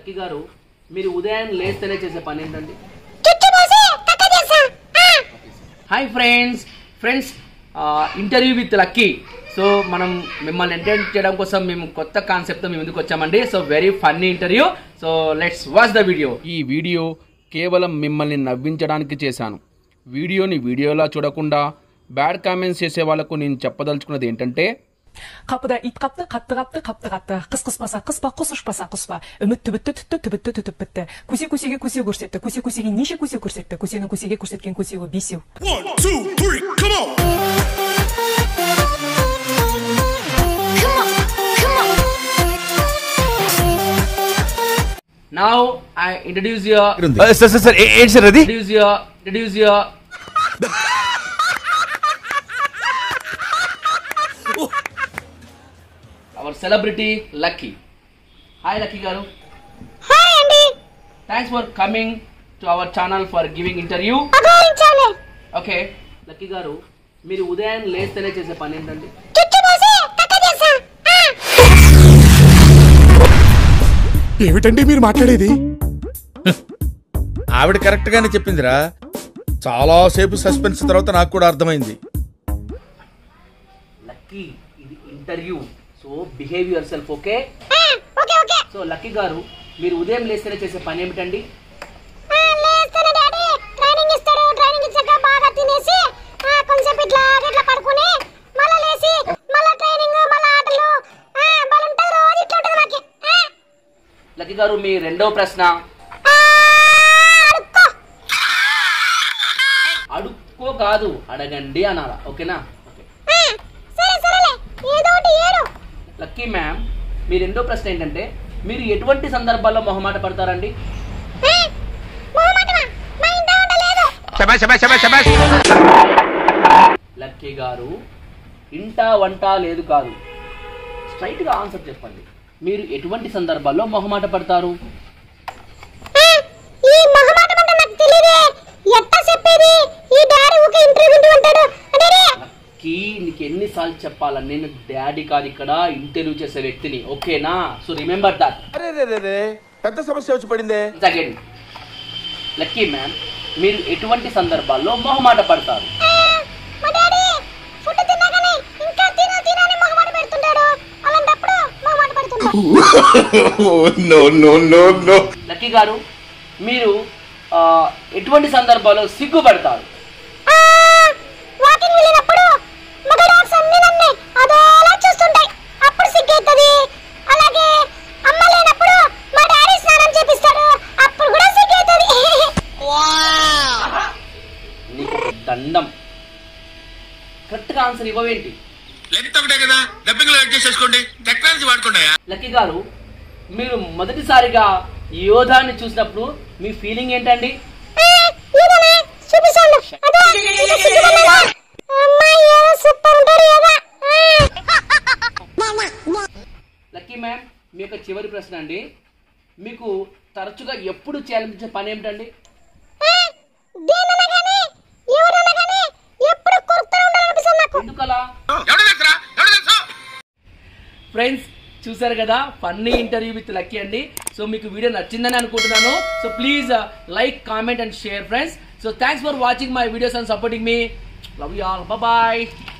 Lucky garu మీరు ఉదయం లేస్తేనే చేసే పని ఏంటండి hi friends friends interview with Lucky so మనం మిమ్మల్ని ఎంటర్టైన్ చేయడం కోసం మేము కొత్త కాన్సెప్ట్తో మేము ముందుకు వచ్చామండి so very funny interview so let's watch the video ఈ వీడియో కేవలం మిమ్మల్ని నవ్వించడానికి చేశాను వీడియోని వీడియోలా చూడకుండా బ్యాడ్ కామెంట్స్ చేసే వాళ్ళకు నేను చెప్పదలుచుకున్నది ఏంటంటే Kapıda it kaptı, kaptı kaptı, kaptı kaptı. Kıs kıs basa, kıs ba, kusuş basa, kus ba. Ümit tübüttü tüttü, tübüttü tütüp bitti. Kusi kusiге kusi көрсетті, kusi kusiге неше kusi көрсетті, kusini kusiге көрсеткен кусиге бесеу. One, two, three, come on! Now I introduce your sir sir sir ఏ- ఏంటి sir అది introduce your introduce your our celebrity lucky hi lucky garu hi అండి thanks for coming to our channel for giving interview అగౌరించాలి okay lucky garu మీరు ఉదయం లేస్తేనే చేసే పని ఏంటండి చుచ్చు పోసి కక్క చేసా ఆ. ఏమిటండి మీరు మాట్లాడేది ఆవిడ కరెక్ట్ గానే చెప్పిందిరా చాలా సేపు సస్పెన్స్ తర్వాత నాకు కూడా అర్థమైంది లక్కీ ఇది interview so behave yourself okay ఆ, okay okay so Lucky garu మీరు ఉదయం లేస్తేనే చేసే పని ఏమిటండి ఆ, లేస్తాను డాడీ ట్రైనింగ్ ఇస్తాడు ట్రైనింగ్ ఇచ్చాక బాగా తినేసి ఆ, కొంచెం ఇట్లా ఇట్లా పడుకుని మళ్ళా లేచి మళ్ళా ట్రైనింగ్ మళ్ళా ఆటలు ఆ, భలే ఉంటది రోజు ఇట్లా ఉంటది నాకు ఆ, లక్కీ గారు మీ రెండవ ప్రశ్న ఆ, అడుక్కో అడుక్కో కాదు అడగండి అనాలా ఓకేనా ఓకే ఆ, సరే సరేలే ఏదో ఒకటి ఏడు లక్కీ మ్యామ్ మీ రెండో ప్రశ్న ఏంటంటే మీరు ఎటువంటి సందర్భాల్లో మొహమాట పడతారండి ఆ, మొహమాటమా మా ఇంట్లో ఉండలేదు లక్కీ గారు ఇంటా వంట లేదు కాదు స్ట్రైట్ గా ఆన్సర్ చెప్పండి మీరు ఎటువంటి సందర్భాల్లో మొహమాట పడతారు ఆ, ఈ మొహమాటం అంటే నాకు తెలియదే ఎట్టా చెప్పేది ఈ డాడీ ఊకే ఇంటర్వ్యూ వింటూ ఉంటాడు అంటే లక్కీ నీకు ఎన్నిసార్లు చెప్పాలని నేను డాడీ కాదు ఇక్కడ ఇంటర్వ్యూ చేసే వ్యక్తిని ఓకేనా సో రిమెంబర్ దట్ అరే రే రే రే పెద్ద సమస్య వచ్చి పడిందే అగైన్ లక్కీ మ్యామ్ మీరు ఎటువంటి సందర్భాల్లో మొహమాట పడతారు ఆ, మా డాడీ ఫుడ్ తిన్నాకనే ఇంకా తిన తినని మొహమాట పెడుతుంటాడు అలాంటప్పుడు మొహమాట పెడుతుంటాడు no no no no Lucky garu మీరు ఆ, ఎటువంటి సందర్భాల్లో సిగ్గుపడతారు ఆ, వాకింగ్ వెళ్ళినప్పుడు మగ డాగ్స్ అన్ని నన్ను అదోలా చూస్తుంటాయి అప్పుడు సిగ్గైతుంది అలాగే అమ్మ లేనప్పుడు మా డాడీ స్నానం చేపిస్తాడు అప్పుడు కూడా సిగ్గైతుంది నీకు ఒక దండం కరెక్ట్గా ఆన్సర్ ఇవ్వవేంటి లెంత్ ఒకటే కదా డబ్బింగ్ అడ్జస్ట్ చేసుకోండి టెక్నాలజీ వాడుకోండి లక్కీ గారు మీరు మొదటిసారిగా యోధాన్ని చూసినప్పుడు మీ ఫీలింగ్ ఏంటండి ఆ, ఇదేనా? చూపిస్తాను. అదే, ఇంకా సిగ్గుపడలేదా? అమ్మాయి ఏదో సూపర్ ఉంటాడు ఏదో. ఆ. లక్కీ మ్యామ్ మీ యొక్క చివరి ప్రశ్న అండి మీకు తరచుగా ఎప్పుడు చేయాలనిపించే పని ఏమిటండి ఆ, దేన్నైనా గానీ, ఎవరైనా గానీ ఎప్పుడు కొరుకుతూనే ఉండాలనిపిస్తుంది నాకు. ఎందుకలా ఎవడు తెలుసురా ఎవడు తెలుసు ఫ్రెండ్స్ చూసారు కదా ఫన్నీ ఇంటర్వ్యూ విత్ లక్కీ అండి సో మీకు వీడియో నచ్చిందని అనుకుంటున్నాను so please like comment and share friends so thanks for watching my videos and supporting మీ లవ్ యూ ఆల్ బాయ్